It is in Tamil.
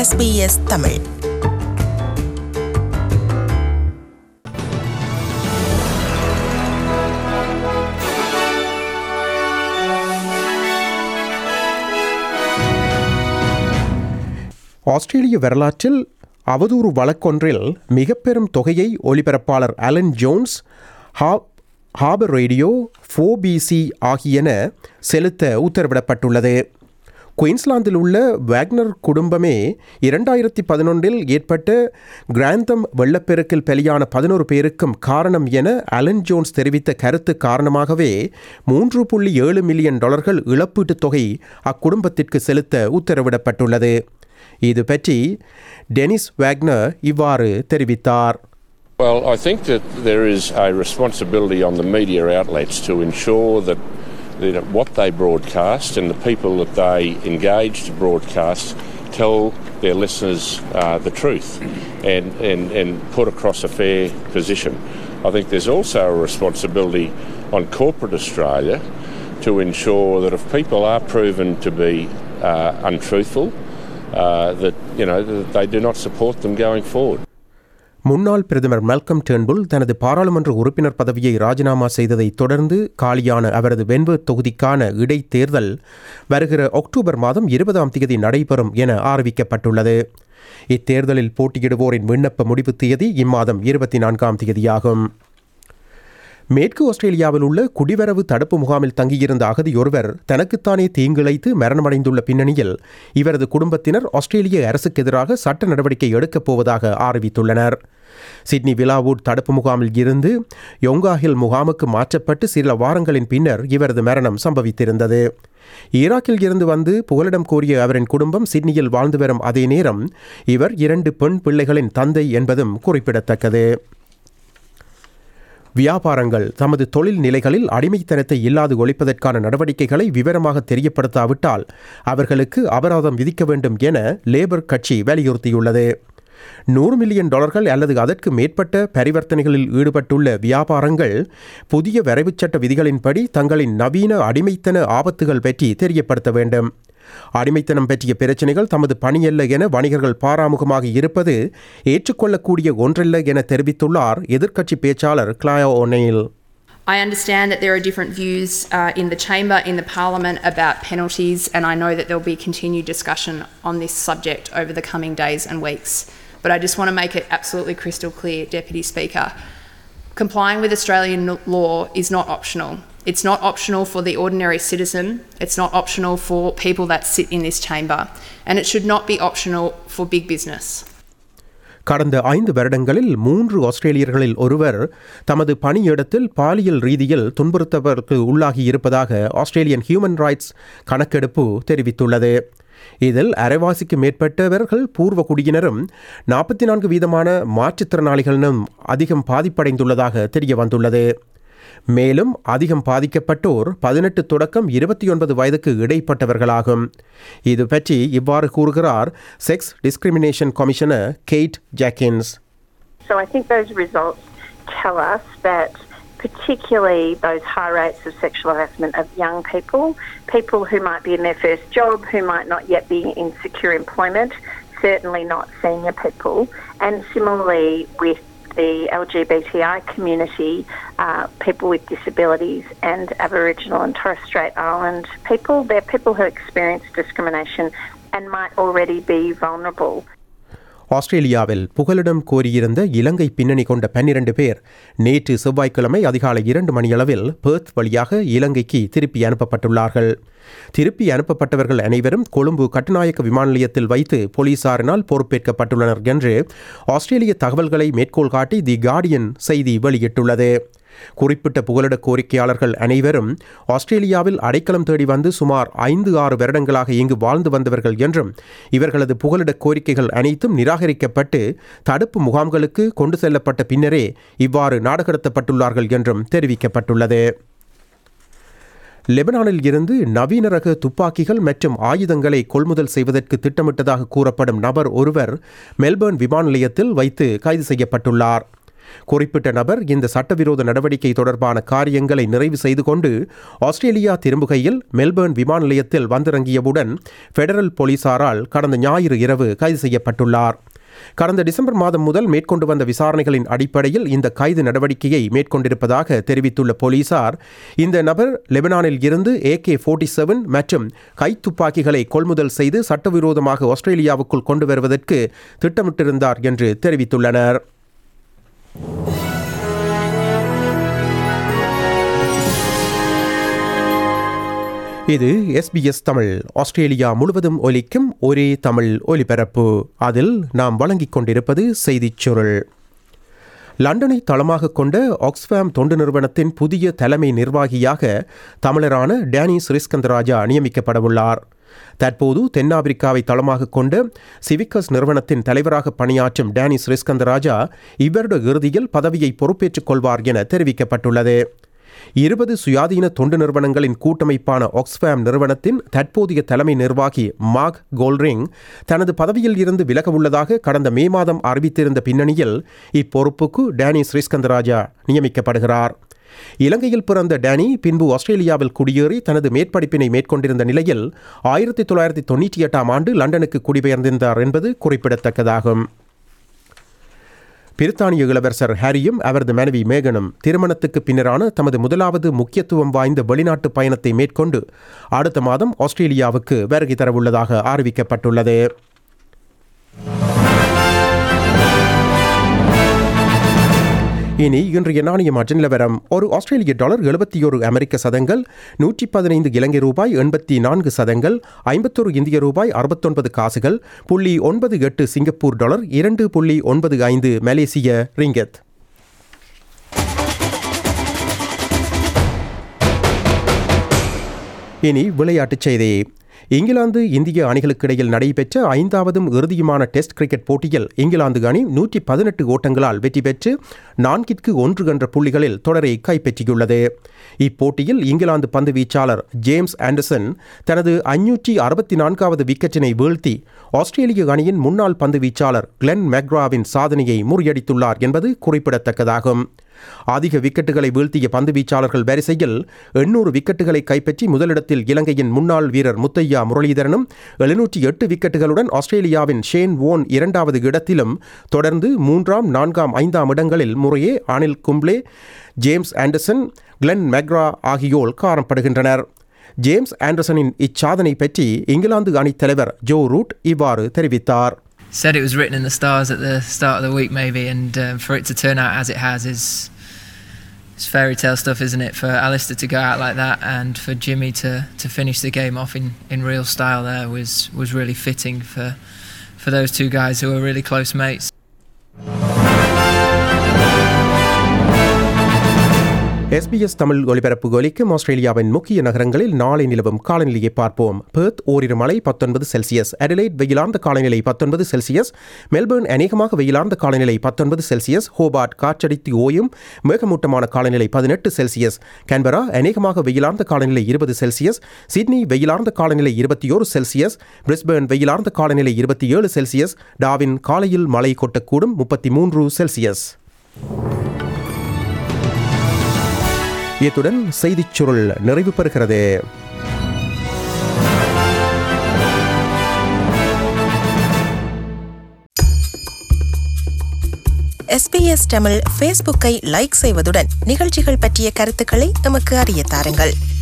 SBS தமிழ் ஆஸ்திரேலிய வரலாற்றில் அவதூறு வழக்கொன்றில் மிக பெரும் தொகையை ஒலிபரப்பாளர் அலன் ஜோன்ஸ் ஹா ஹாபர் ரேடியோ ஃபோபிசி ஆகியன செலுத்த உத்தரவிடப்பட்டுள்ளது குயின்ஸ்லாந்தில் உள்ள வேக்னர் குடும்பமே இரண்டாயிரத்தி பதினொன்றில் ஏற்பட்ட கிராந்தம் வெள்ளப்பெருக்கில் பலியான பதினோரு பேருக்கும் காரணம் என அலன் ஜோன்ஸ் தெரிவித்த கருத்து காரணமாகவே மூன்று புள்ளி ஏழு மில்லியன் டாலர்கள் இழப்பீட்டுத் தொகை அக்குடும்பத்திற்கு செலுத்த உத்தரவிடப்பட்டுள்ளது இது பற்றி டெனிஸ் வேக்னர் இவ்வாறு தெரிவித்தார் Well, I think that there is a responsibility on the media outlets to ensure that you know, what they broadcast and the people that they engage to broadcast tell their listeners uh, the truth and, and, and put across a fair position. I think there's also a responsibility on corporate Australia to ensure that if people are proven to be uh, untruthful, uh, that you know that they do not support them going forward. முன்னாள் பிரதமர் மல்கம் டேர்ன்புல் தனது பாராளுமன்ற உறுப்பினர் பதவியை ராஜினாமா செய்ததைத் தொடர்ந்து காலியான அவரது வென்வர்த் தொகுதிக்கான இடைத்தேர்தல் வருகிற அக்டோபர் மாதம் இருபதாம் தேதி நடைபெறும் என அறிவிக்கப்பட்டுள்ளது இத்தேர்தலில் போட்டியிடுவோரின் விண்ணப்ப முடிவு தேதி இம்மாதம் இருபத்தி நான்காம் தேதியாகும் மேற்கு ஆஸ்திரேலியாவில் உள்ள குடிவரவு தடுப்பு முகாமில் தங்கியிருந்த அகதியொருவர் தனக்குத்தானே தீங்கிழைத்து மரணமடைந்துள்ள பின்னணியில் இவரது குடும்பத்தினர் ஆஸ்திரேலிய அரசுக்கு எதிராக சட்ட நடவடிக்கை எடுக்கப் போவதாக அறிவித்துள்ளனர் சிட்னி விலாவூட் தடுப்பு முகாமில் இருந்து யொங்காஹில் முகாமுக்கு மாற்றப்பட்டு சில வாரங்களின் பின்னர் இவரது மரணம் சம்பவித்திருந்தது ஈராக்கில் இருந்து வந்து புகலிடம் கோரிய அவரின் குடும்பம் சிட்னியில் வாழ்ந்து வரும் அதே நேரம் இவர் இரண்டு பெண் பிள்ளைகளின் தந்தை என்பதும் குறிப்பிடத்தக்கது வியாபாரங்கள் தமது தொழில் நிலைகளில் அடிமைத்தனத்தை இல்லாது ஒழிப்பதற்கான நடவடிக்கைகளை விவரமாக தெரியப்படுத்தாவிட்டால் அவர்களுக்கு அபராதம் விதிக்க வேண்டும் என லேபர் கட்சி வலியுறுத்தியுள்ளது நூறு மில்லியன் டாலர்கள் அல்லது அதற்கு மேற்பட்ட பரிவர்த்தனைகளில் ஈடுபட்டுள்ள வியாபாரங்கள் புதிய வரைவுச்சட்ட விதிகளின்படி தங்களின் நவீன அடிமைத்தன ஆபத்துகள் பற்றி தெரியப்படுத்த வேண்டும் அடிமைத்தனம் பற்றிய பிரச்சனைகள் தமது பணியல்ல என வணிகர்கள் பாராமுகமாக இருப்பது ஏற்றுக்கொள்ளக்கூடிய ஒன்றல்ல என தெரிவித்துள்ளார் எதிர்க்கட்சி பேச்சாளர் கிளாயோ ஒனெயில் I understand that there are different views uh, in the chamber, in the parliament about penalties, and I know that there will be continued discussion on this subject over the coming days and weeks. But I just want to make it absolutely crystal clear, Deputy Speaker. Complying with Australian law is not optional. It's not optional for the ordinary citizen, it's not optional for people that sit in this chamber, and it should not be optional for big business. கடந்த ஐந்து வருடங்களில் மூன்று ஆஸ்திரேலியர்களில் ஒருவர் தமது பணியிடத்தில் பாலியல் ரீதியில் துன்புறுத்தவருக்கு உள்ளாகி இருப்பதாக ஆஸ்திரேலியன் ஹியூமன் ரைட்ஸ் கணக்கெடுப்பு தெரிவித்துள்ளது இதில் அரைவாசிக்கு மேற்பட்டவர்கள் பூர்வ குடியினரும் நாற்பத்தி நான்கு வீதமான மாற்றுத்திறனாளிகளிலும் அதிகம் பாதிப்படைந்துள்ளதாக தெரிய வந்துள்ளது மேலும் அதிகம் பாதிக்கப்பட்டோர் பதினெட்டு தொடக்கம் இருபத்தி ஒன்பது வயதுக்கு இடைப்பட்டவர்களாகும் இது பற்றி இவ்வாறு கூறுகிறார் sex discrimination commissioner Kate Jenkins So I think those results tell us that particularly those high rates of sexual harassment of young people, people who might be in their first job, who might not yet be in secure employment, certainly not senior people, and similarly with the LGBTI community, uh, people with disabilities, and Aboriginal and Torres Strait Island people. They're people who experience discrimination and might already be vulnerable. ஆஸ்திரேலியாவில் புகலிடம் கோரியிருந்த இலங்கை பின்னணி கொண்ட பன்னிரண்டு பேர் நேற்று செவ்வாய்க்கிழமை அதிகாலை இரண்டு மணியளவில் பெர்த் வழியாக இலங்கைக்கு திருப்பி அனுப்பப்பட்டுள்ளார்கள் திருப்பி அனுப்பப்பட்டவர்கள் அனைவரும் கொழும்பு கட்டுநாயக்க விமான நிலையத்தில் வைத்து போலீசாரினால் பொறுப்பேற்கப்பட்டுள்ளனர் என்று ஆஸ்திரேலிய தகவல்களை மேற்கோள் காட்டி தி கார்டியன் செய்தி வெளியிட்டுள்ளது குறிப்பிட்ட புகலிட கோரிக்கையாளர்கள் அனைவரும் ஆஸ்திரேலியாவில் அடைக்கலம் தேடி வந்து சுமார் ஐந்து ஆறு வருடங்களாக இங்கு வாழ்ந்து வந்தவர்கள் என்றும் இவர்களது புகலிட கோரிக்கைகள் அனைத்தும் நிராகரிக்கப்பட்டு தடுப்பு முகாம்களுக்கு கொண்டு செல்லப்பட்ட பின்னரே இவ்வாறு நாடுகடத்தப்பட்டுள்ளார்கள் என்றும் தெரிவிக்கப்பட்டுள்ளது லெபனானில் இருந்து நவீன ரக துப்பாக்கிகள் மற்றும் ஆயுதங்களை கொள்முதல் செய்வதற்கு திட்டமிட்டதாக கூறப்படும் நபர் ஒருவர் மெல்பர்ன் விமான நிலையத்தில் வைத்து கைது செய்யப்பட்டுள்ளார் குறிப்பிட்ட நபர் இந்த சட்டவிரோத நடவடிக்கை தொடர்பான காரியங்களை நிறைவு செய்து கொண்டு ஆஸ்திரேலியா திரும்புகையில் மெல்பர்ன் விமான நிலையத்தில் வந்திறங்கியவுடன் ஃபெடரல் போலீசாரால் கடந்த ஞாயிறு இரவு கைது செய்யப்பட்டுள்ளார் கடந்த டிசம்பர் மாதம் முதல் மேற்கொண்டு வந்த விசாரணைகளின் அடிப்படையில் இந்த கைது நடவடிக்கையை மேற்கொண்டிருப்பதாக தெரிவித்துள்ள போலீசார் இந்த நபர் லெபனானில் இருந்து ஏகே ஃபோர்ட்டி செவன் மற்றும் கைத்துப்பாக்கிகளை கொள்முதல் செய்து சட்டவிரோதமாக ஆஸ்திரேலியாவுக்குள் கொண்டு வருவதற்கு திட்டமிட்டிருந்தார் என்று தெரிவித்துள்ளனர் இது எஸ்பிஎஸ் தமிழ் ஆஸ்திரேலியா முழுவதும் ஒலிக்கும் ஒரே தமிழ் ஒலிபரப்பு அதில் நாம் வழங்கிக் கொண்டிருப்பது செய்திச் சுருள் லண்டனை தளமாக கொண்ட ஆக்ஸ்ஃபேம் தொண்டு நிறுவனத்தின் புதிய தலைமை நிர்வாகியாக தமிழரான டேனிஸ் ரிஸ்கந்தராஜா நியமிக்கப்படவுள்ளார் தற்போது தென்னாப்பிரிக்காவை தளமாக கொண்ட சிவிக்கஸ் நிறுவனத்தின் தலைவராக பணியாற்றும் டேனிஸ் ரிஸ்கந்தராஜா இவ்வருட இறுதியில் பதவியை பொறுப்பேற்றுக் கொள்வார் என தெரிவிக்கப்பட்டுள்ளது இருபது சுயாதீன தொண்டு நிறுவனங்களின் கூட்டமைப்பான ஆக்ஸ்ஃபேம் நிறுவனத்தின் தற்போதைய தலைமை நிர்வாகி மார்க் கோல்ரிங் தனது பதவியில் இருந்து விலக உள்ளதாக கடந்த மே மாதம் அறிவித்திருந்த பின்னணியில் இப்பொறுப்புக்கு டேனி ஸ்ரீஸ்கந்தராஜா நியமிக்கப்படுகிறார் இலங்கையில் பிறந்த டேனி பின்பு ஆஸ்திரேலியாவில் குடியேறி தனது மேற்படிப்பினை மேற்கொண்டிருந்த நிலையில் ஆயிரத்தி தொள்ளாயிரத்தி தொண்ணூற்றி எட்டாம் ஆண்டு லண்டனுக்கு குடிபெயர்ந்திருந்தார் என்பது குறிப்பிடத்தக்கதாகும் பிரித்தானிய இளவரசர் ஹாரியும் அவரது மனைவி மேகனும் திருமணத்துக்கு பின்னரான தமது முதலாவது முக்கியத்துவம் வாய்ந்த வெளிநாட்டு பயணத்தை மேற்கொண்டு அடுத்த மாதம் ஆஸ்திரேலியாவுக்கு வருகை தரவுள்ளதாக அறிவிக்கப்பட்டுள்ளது இனி இன்றைய நாணய மாற்ற நிலவரம் ஒரு ஆஸ்திரேலிய டாலர் எழுபத்தி ஒரு அமெரிக்க சதங்கள் நூற்றி பதினைந்து இலங்கை ரூபாய் எண்பத்தி நான்கு சதங்கள் ஐம்பத்தொரு இந்திய ரூபாய் அறுபத்தொன்பது காசுகள் புள்ளி ஒன்பது எட்டு சிங்கப்பூர் டாலர் இரண்டு புள்ளி ஒன்பது ஐந்து மலேசிய ரிங்கத் இனி விளையாட்டுச் செய்தி இங்கிலாந்து இந்திய அணிகளுக்கு இடையில் நடைபெற்ற ஐந்தாவதும் இறுதியுமான டெஸ்ட் கிரிக்கெட் போட்டியில் இங்கிலாந்து அணி நூற்றி பதினெட்டு ஓட்டங்களால் வெற்றி பெற்று நான்கிற்கு ஒன்று என்ற புள்ளிகளில் தொடரை கைப்பற்றியுள்ளது இப்போட்டியில் இங்கிலாந்து பந்து வீச்சாளர் ஜேம்ஸ் ஆண்டர்சன் தனது ஐநூற்றி அறுபத்தி நான்காவது விக்கெட்டினை வீழ்த்தி ஆஸ்திரேலிய அணியின் முன்னாள் பந்து வீச்சாளர் கிளென் மெக்ராவின் சாதனையை முறியடித்துள்ளார் என்பது குறிப்பிடத்தக்கதாகும் அதிக விக்கெட்டுகளை வீழ்த்திய பந்து வீச்சாளர்கள் வரிசையில் எண்ணூறு விக்கெட்டுகளை கைப்பற்றி முதலிடத்தில் இலங்கையின் முன்னாள் வீரர் முத்தையா முரளிதரனும் எழுநூற்றி எட்டு விக்கெட்டுகளுடன் ஆஸ்திரேலியாவின் ஷேன் வோன் இரண்டாவது இடத்திலும் தொடர்ந்து மூன்றாம் நான்காம் ஐந்தாம் இடங்களில் முறையே Anil Kumble James Anderson Glenn McGrath ஆகியோர் காணப்படுகின்றனர் ஜேம்ஸ் ஆண்டர்சனின் இச்சாதனை பற்றி இங்கிலாந்து அணித் தலைவர் ஜோ ரூட் இவ்வாறு தெரிவித்தார் said it was written in the stars at the start of the week, maybe, and um, for it to turn out as it has is it's fairy tale stuff, isn't it? For Alistair to go out like that and for Jimmy to, to finish the game off in, in real style there was was really fitting for for those two guys who are really close mates. SBS Tamil ஒலிபரப்பு ஒலிக்கும் ஆஸ்திரேலியாவின் முக்கிய நகரங்களில் நாளை நிலவும் காலநிலையை பார்ப்போம் பெர்த் ஓரிரு மழை பத்தொன்பது செல்சியஸ் அடிலைட் வெயிலார்ந்த காலநிலை பத்தொன்பது செல்சியஸ் மெல்பர்ன் அநேகமாக வெயிலார்ந்த காலநிலை பத்தொன்பது செல்சியஸ் ஹோபார்ட் காற்றடித்து ஓயும் மேகமூட்டமான காலநிலை பதினெட்டு செல்சியஸ் கேன்பரா அநேகமாக வெயிலார்ந்த காலநிலை இருபது செல்சியஸ் சிட்னி வெயிலார்ந்த காலநிலை இருபத்தி ஓரு செல்சியஸ் பிரிஸ்பேர்ன் வெயிலார்ந்த காலநிலை இருபத்தி ஏழு செல்சியஸ் டாவின் காலையில் மழை கொட்டக்கூடும் முப்பத்தி மூன்று செல்சியஸ் இத்துடன் செய்திச் சுருள் நிறைவு பெறுகிறது எஸ்பிஎஸ் தமிழ் ஃபேஸ்புக்கை லைக் செய்வதுடன் நிகழ்ச்சிகள் பற்றிய கருத்துக்களை எமக்கு அறிய தாருங்கள்